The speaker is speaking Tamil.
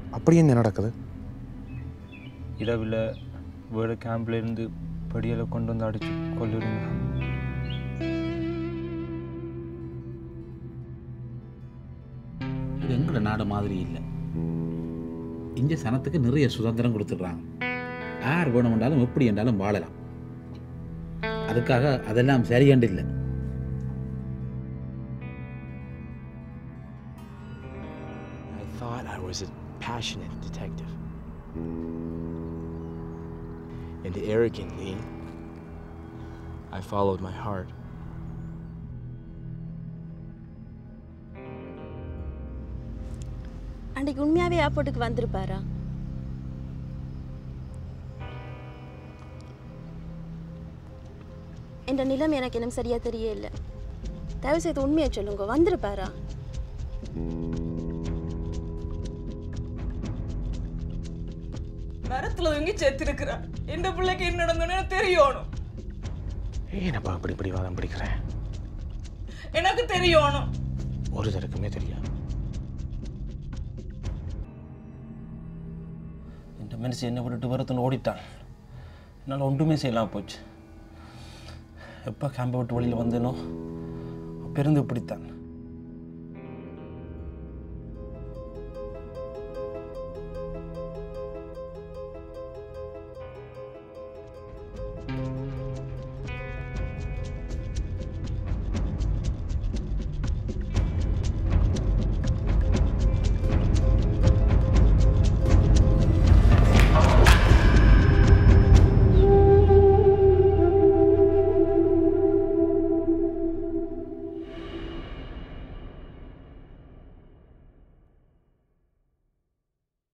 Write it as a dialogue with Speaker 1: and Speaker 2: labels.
Speaker 1: அப்படி என்ன நடக்குது
Speaker 2: இரவில் வேறு கேம்ப்லேருந்து படியில் கொண்டு வந்து அடித்து கொல்லிடுங்க
Speaker 3: இது எங்களோட நாடு மாதிரி இல்லை இங்கே சனத்துக்கு நிறைய சுதந்திரம் கொடுத்துட்றாங்க யார் வேணுமென்றாலும் எப்படி என்றாலும் வாழலாம் அதுக்காக அதெல்லாம் சரியாண்டு இல்லை
Speaker 4: I thought I was a passionate detective. And arrogantly, I followed my heart.
Speaker 5: அன்றைக்கு உண்மையாகவே ஏர்போர்ட்டுக்கு வந்திருப்பாரா என்ற நிலைமை எனக்கு இன்னும் சரியா தெரியல தயவு செய்து உண்மையை சொல்லுங்க வந்திருப்பாரா
Speaker 6: மரத்துல தொங்கி செத்துருக்கிறான் எந்த பிள்ளைக்கு என்ன நடந்தோன்னு எனக்கு தெரியணும்
Speaker 1: ஏனப்பா இப்படி பிடிவாதம் பிடிக்கிறேன்
Speaker 6: எனக்கு தெரியணும்
Speaker 1: ஒரு தருக்குமே தெரியாது
Speaker 2: இந்த மனுஷன் என்னை விட்டுட்டு வரத்துன்னு ஓடிட்டான் என்னால் ஒன்றுமே செய்யலாம் போச்சு எப்போ கேம்பை விட்டு வெளியில் வந்தேனோ அப்போ இருந்து இப்படித்தான்